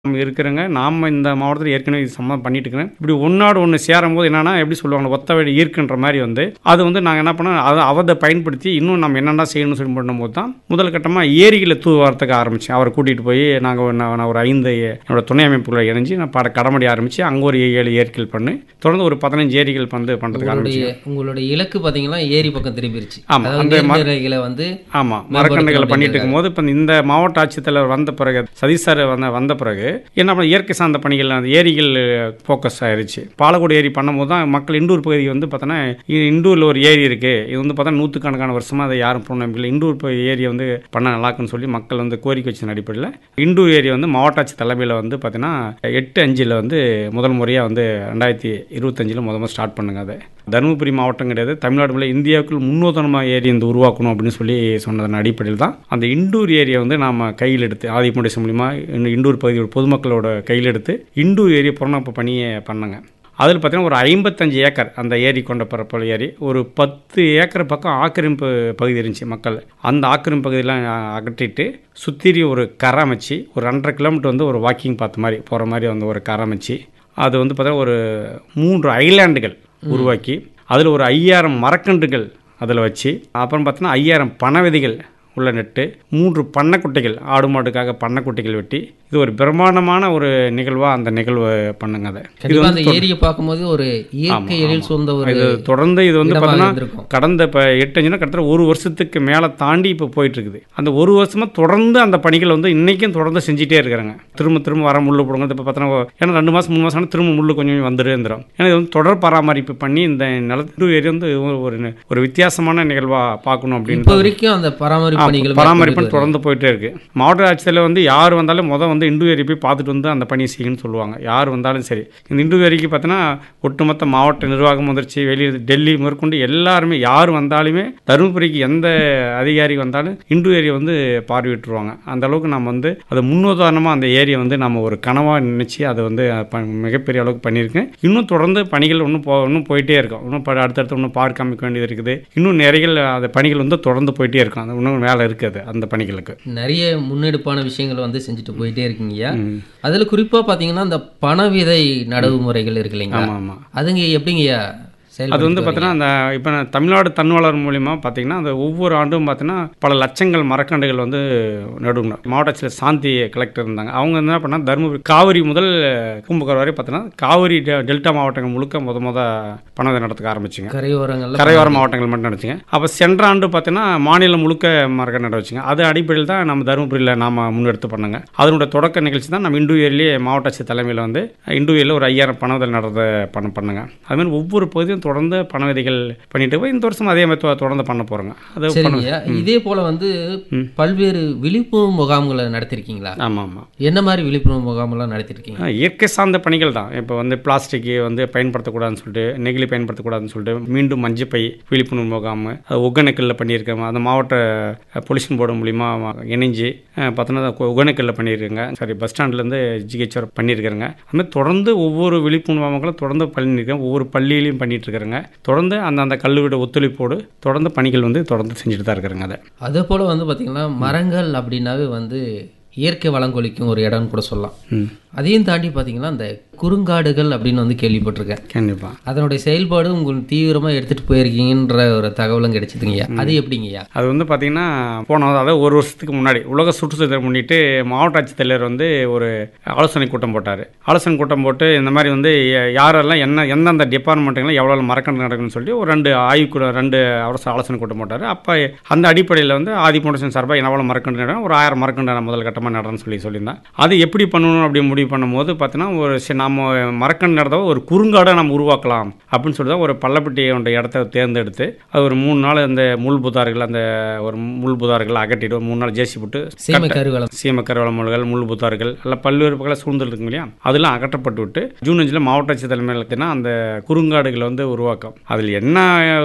நம்ம இருக்கிறங்க நாம் இந்த மாவட்டத்தில் ஏற்கனவே இது சம்மந்தம் பண்ணிட்டு இருக்கிறேன் இப்படி ஒன்னாடு ஒன்று சேரும்போது என்னன்னா எப்படி சொல்லுவாங்க ஒத்த வழி ஈர்க்குன்ற மாதிரி வந்து அது வந்து நாங்கள் என்ன பண்ணோம் அதை அதை பயன்படுத்தி இன்னும் நம்ம என்னென்ன செய்யணும்னு சொல்லி பண்ணும்போது தான் முதல் கட்டமாக ஏரிகளை தூவாரத்துக்கு ஆரம்பித்தேன் அவரை கூட்டிகிட்டு போய் நாங்கள் நான் ஒரு ஐந்து என்னோட துணை அமைப்புகளை இணைஞ்சு நான் பட கடமடி ஆரம்பித்து அங்கே ஒரு ஏழு ஏரிகள் பண்ணி தொடர்ந்து ஒரு பதினஞ்சு ஏரிகள் வந்து பண்ணுறதுக்கு உங்களுடைய ஆரம்பிச்சேன் உங்களுடைய இலக்கு பாத்தீங்கன்னா ஏரி பக்கம் திரும்பிருச்சு ஆமா, அதாவது அந்த ம- நீர்நிலைகளை வந்து ஆமாம் மரக்கண்டுகளை பண்ணிட்டு இருக்கும்போது இப்போ இந்த மாவட்ட ஆட்சித்தலைவர் வந்த பிறகு சதீஷ் சார் வந்த வந்த பிறகு என்ன பண்ண இயற்கை சார்ந்த பணிகள் அந்த ஏரிகள் ஃபோக்கஸ் ஆயிருச்சு பாலக்கோடு ஏரி பண்ணும்போது தான் மக்கள் இண்டூர் பகுதி வந்து பார்த்தோன்னா இண்டூரில் ஒரு ஏரி இருக்குது இது வந்து பார்த்தா நூற்றுக்கணக்கான வருஷமாக அதை யாரும் புறநம்பிக்கல இண்டூர் ப- ஏரியை வந்து பண்ண நல்லாக்குன்னு சொல்லி மக்கள் வந்து கோரிக்கை வச்ச அடிப்படையில் இண்டூர் ஏரி வந்து மாவட்ட ஆட்சி தலைமையில் வந்து பார்த்தீங்கன்னா எட்டு அஞ்சில் வந்து முதல் முறையாக வந்து ரெண்டாயிரத்தி இருபத்தஞ்சில் முத முதல் ஸ்டார்ட் பண்ணுங்க அதை தருமபுரி மாவட்டம் கிடையாது தமிழ்நாடு உள்ள இந்தியாவுக்குள் முன்னோதனமாக ஏரி இந்த உருவாக்கணும் அப்படின்னு சொல்லி சொன்னதன் அடிப்படையில் தான் அந்த இண்டூர் ஏரியை வந்து நாம் கையில் எடுத்து ஆதிபண்டேசன் மூலிமா இந்த இண்டூர் பகுதியோட பொதுமக்களோட கையில் எடுத்து இண்டூர் ஏரியை புறநப்பு பணியை பண்ணங்க அதில் பார்த்தீங்கன்னா ஒரு ஐம்பத்தஞ்சு ஏக்கர் அந்த ஏரி கொண்ட பரப்பளவு ஏரி ஒரு பத்து ஏக்கர் பக்கம் ஆக்கிரமிப்பு பகுதி இருந்துச்சு மக்கள் அந்த ஆக்கிரமிப்பு பகுதியெல்லாம் அகற்றிட்டு சுத்திரி ஒரு கரை அமைச்சு ஒரு ரெண்டரை கிலோமீட்டர் வந்து ஒரு வாக்கிங் பார்த்த மாதிரி போகிற மாதிரி வந்து ஒரு கரை அமைச்சு அது வந்து பார்த்தீங்கன்னா ஒரு மூன்று ஐலாண்டுகள் உருவாக்கி அதில் ஒரு ஐயாயிரம் மரக்கன்றுகள் அதில் வச்சு அப்புறம் பார்த்தீங்கன்னா ஐயாயிரம் பணவிதைகள் உள்ள நட்டு மூன்று பண்ணக்குட்டைகள் ஆடு மாடுக்காக பண்ணக்குட்டைகள் வெட்டி இது ஒரு பிரம்மாண்டமான ஒரு நிகழ்வாக அந்த நிகழ்வு பண்ணுங்க அதை இது கண்டிப்பா வந்து அந்த ஏரியை பார்க்கும்போது ஒரு இயற்கை எழில் சூழ்ந்த ஒரு இது தொடர்ந்து இது வந்து இடமாக பார்த்தீங்கன்னா இருந்திருக்கும். கடந்த இப்போ எட்டு அஞ்சுனா கிட்டத்தட்ட ஒரு வருஷத்துக்கு மேலே தாண்டி இப்போ போயிட்டு இருக்குது அந்த ஒரு வருஷமா தொடர்ந்து அந்த பணிகள் வந்து இன்னைக்கும் தொடர்ந்து செஞ்சுட்டே இருக்கிறாங்க திரும்ப திரும்ப வர முள்ளு போடுங்க இப்போ பார்த்தோன்னா ஏன்னா ரெண்டு மாதம் மூணு மாதம் திரும்ப முள்ளு கொஞ்சம் கொஞ்சம் வந்துட்டு இருந்துடும் ஏன்னா இது வந்து தொடர் பராமரிப்பு பண்ணி இந்த நிலத்து ஏரி வந்து ஒரு ஒரு வித்தியாசமான நிகழ்வாக பார்க்கணும் அப்படின்னு இப்ப வரைக்கும் அந்த பராமரிப்பு பணிகள் பராமரிப்பு மேற்கொண்டு தொடர்ந்து போயிட்டே இருக்கு மாவட்ட ஆட்சியரில் வந்து யார் வந்தாலும் முத வந்து இண்டு ஏரி போய் பார்த்துட்டு வந்து அந்த பணியை செய்யணும்னு சொல்லுவாங்க யார் வந்தாலும் சரி இந்த இண்டு ஏரிக்கு பார்த்தீங்கன்னா ஒட்டுமொத்த மாவட்ட நிர்வாகம் வந்துருச்சு வெளியே டெல்லி முதற்கொண்டு எல்லாருமே யார் வந்தாலுமே தருமபுரிக்கு எந்த அதிகாரி வந்தாலும் இண்டு ஏரியை வந்து பார்வையிட்டுருவாங்க அந்த அளவுக்கு நம்ம வந்து அது முன்னுதாரணமாக அந்த ஏரியை வந்து நம்ம ஒரு கனவாக நினச்சி அதை வந்து ப- மிகப்பெரிய அளவுக்கு பண்ணியிருக்கேன் இன்னும் தொடர்ந்து பணிகள் இன்னும் போ இன்னும் போயிட்டே இருக்கும் இன்னும் ப- அடுத்தடுத்து இன்னும் பார்க்க அமைக்க வேண்டியது இருக்குது இன்னும் நிறைய அந்த பணிகள் வந்து தொடர்ந்து போயிட்டே இருக்கும் அது இன்னும் வேலை இருக்குது அந்த பணிகளுக்கு நிறைய முன்னெடுப்பான விஷயங்கள் வந்து செஞ்சுட்டு போயிட்டே இருக்கீங்கய்யா அதுல குறிப்பா பாத்தீங்கன்னா இந்த பணவிதை நடவு முறைகள் இருக்கு இல்லைங்களா ஆமாம் ஆமாம் அதுங்க எப்படிங்கய்யா அது வந்து செயல்படுத்தி பார்த்தீங்கன்னா அந்த இப்போ நான் தமிழ்நாடு தன்வளர் மூலியமா பார்த்தீங்கன்னா அந்த ஒவ்வொரு ஆண்டும் பார்த்தீங்கன்னா பல லட்சங்கள் மரக்கன்றுகள் வந்து நடுங்க மாவட்டத்தில் சாந்தி கலெக்டர் இருந்தாங்க அவங்க என்ன பண்ணா தருமபுரி காவிரி முதல் பூம்புகார் வரை பார்த்தீங்கன்னா காவிரி டெ- டெல்டா மாவட்டங்கள் முழுக்க முத முத பணத்தை நடத்துக்க ஆரம்பிச்சுங்க கரையோரங்கள்ல கரையோர மாவட்டங்கள் மட்டும் நடந்துச்சுங்க அப்போ சென்ற ஆண்டு பார்த்தீங்கன்னா மாநிலம் முழுக்க மரக்கன்று நட வச்சுங்க அது அடிப்படையில் தான் நம்ம தருமபுரியில் நாம முன்னெடுத்து பண்ணங்க அதனுடைய தொடக்க நிகழ்ச்சி தான் நம்ம இண்டு ஏரியிலேயே மாவட்ட ஆட்சியர் தலைமையில் வந்து இண்டு ஏரியில் ஒரு ஐயாயிரம் பணவிதல் நடந்த பண்ண பண்ணுங்க அது மாதிரி ஒவ்வொரு பகுதியும் தொடர்ந்து பண விதைகள் பண்ணிட்டு போய் இந்த வருஷம் அதே மாதிரி தொ- தொடர்ந்து பண்ண போகிறோங்க அது சரிங்கய்யா இதே போல வந்து பல்வேறு விழிப்புணர்வு முகாம்களை நடத்திருக்கீங்களா ஆமாம் ஆமாம் என்ன மாதிரி விழிப்புணர்வு முகாமெல்லாம் நடத்திருக்கீங்க ஆ, இயற்கை சார்ந்த பணிகள் தான் இப்போ வந்து பிளாஸ்டிக் வந்து பயன்படுத்தக்கூடாதுன்னு சொல்லிட்டு நெகிழி பயன்படுத்தக்கூடாதுன்னு சொல்லிட்டு மீண்டும் மஞ்சப்பை விழிப்புணர்வு முகாம் அது ஒகேனக்கல்ல பண்ணியிருக்கோம் அந்த மாவட்ட பொல்யூஷன் போர்டு மூலிமா இணைஞ்சு அஹ், பார்த்தோன்னா ஒகேனக்கல்ல பண்ணியிருக்காங்க சரி பஸ் ஸ்டாண்ட்லேருந்து ஜிஹெச்ஆர் பண்ணியிருக்கிறேங்க அது மாதிரி தொடர்ந்து ஒவ்வொரு விழிப்புணர்வு முகாம்களும் தொடர்ந்து பண்ணியிருக்கேன் ஒவ்வொரு பள்ளியிலையும் பண்ணிட்டு இருக்கிறேங்க தொடர்ந்து அந்த அந்த கல்லூரியோட ஒத்துழைப்போடு தொடர்ந்து பணிகள் வந்து தொடர்ந்து செஞ்சுட்டு தான் இருக்கிறேங்க அதை அதே போல வந்து பாத்தீங்கன்னா மரங்கள் அப்படின்னாவே வந்து இயற்கை வளங்கொலிக்கும் ஒரு இடம்னு கூட சொல்லலாம் ம் அதையும் தாண்டி பாத்தீங்கன்னா இந்த குறுங்காடுகள் அப்படின்னு வந்து கேள்விப்பட்டிருக்கேன் கண்டிப்பாக அதனுடைய செயல்பாடு உங்களுக்கு தீவிரமா எடுத்துட்டு போயிருக்கீங்கன்ற ஒரு தகவலும் கிடைச்சதுங்கய்யா அது எப்படிங்கய்யா அது வந்து பார்த்தீங்கன்னா போன அதாவது ஒரு வருஷத்துக்கு முன்னாடி உலக சுற்றுச்சூழல் முன்னிட்டு மாவட்ட ஆட்சித்தலைவர் வந்து ஒரு ஆலோசனை கூட்டம் போட்டார் ஆலோசனை கூட்டம் போட்டு இந்த மாதிரி வந்து ய- யாரெல்லாம் என்ன எந்தெந்த டிபார்ட்மெண்ட்டுங்களாம் எவ்வளோ மரக்கன்று நடக்குன்னு சொல்லி ஒரு ரெண்டு ஆய்வு ரெண்டு அரசு ஆலோசனை கூட்டம் போட்டார் அப்போ அந்த அடிப்படையில் வந்து ஆதி ஃபவுண்டேஷன் சார்பாக எவ்வளோ மரக்கன்று நடணும் ஒரு ஆயிரம் மரக்கன்று நான் முதல் கட்டமாக நடணும்னு சொல்லி சொல்லியிருந்தேன் அது எப்படி பண்ணணும் அப்படி முடிவு பண்ணும்போது பார்த்தீங்கன்னா ஒரு சரி, நம்ம மரக்கன்று நடந்தவ ஒரு குறுங்காடை நம்ம உருவாக்கலாம் அப்படின்னு சொல்லி தான் ஒரு பள்ளப்பட்டியோட இடத்த தேர்ந்தெடுத்து அது ஒரு மூணு நாள் அந்த முள் புதார்கள் அந்த ஒரு முள் புதார்கள் அகட்டிட்டு ஒரு மூணு நாள் ஜேசி போட்டு சீமை கருவளம் சீம கருவளமுள்கள் முள் புத்தார்கள் எல்லாம் பல்வேறு பக்கம் சூழ்ந்து இருக்குங்க இல்லையா அதெல்லாம் அகற்றப்பட்டு விட்டு ஜூன் அஞ்சில் மாவட்ட ஆட்சியர் தலைமையில் பார்த்தீங்கன்னா அந்த குறுங்காடுகளை வந்து உருவாக்கம் அதில் என்ன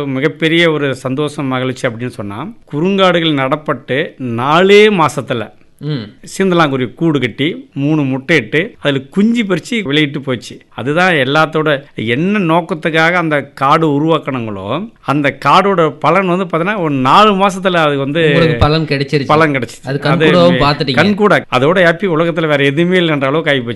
மிகப்பெரிய ஒரு சந்தோஷம் மகிழ்ச்சி அப்படின்னு சொன்னால் குறுங்காடுகள் நடப்பட்டு நாலே மாசத்துல ம் சீந்தலாங்குருவி கூடு கட்டி மூணு முட்டையிட்டு அதில் குஞ்சு பறித்து வெளியிட்டு போச்சு அதுதான் எல்லாத்தோட என்ன நோக்கத்துக்காக அந்த காடு உருவாக்கணுங்களோ அந்த காடோட பலன் வந்து பார்த்தீங்கன்னா ஒரு நாலு மாசத்துல அது வந்து உங்களுக்கு பலன் கிடைச்சிருச்சு பலன் கிடைச்சிச்சு அது கண்கூடாவும் பார்த்துட்டீங்க கண் கூட அதோட ஹாப்பி உலகத்துல வேற எதுவுமே இல்லைன்ற அளவுக்கு ஆகி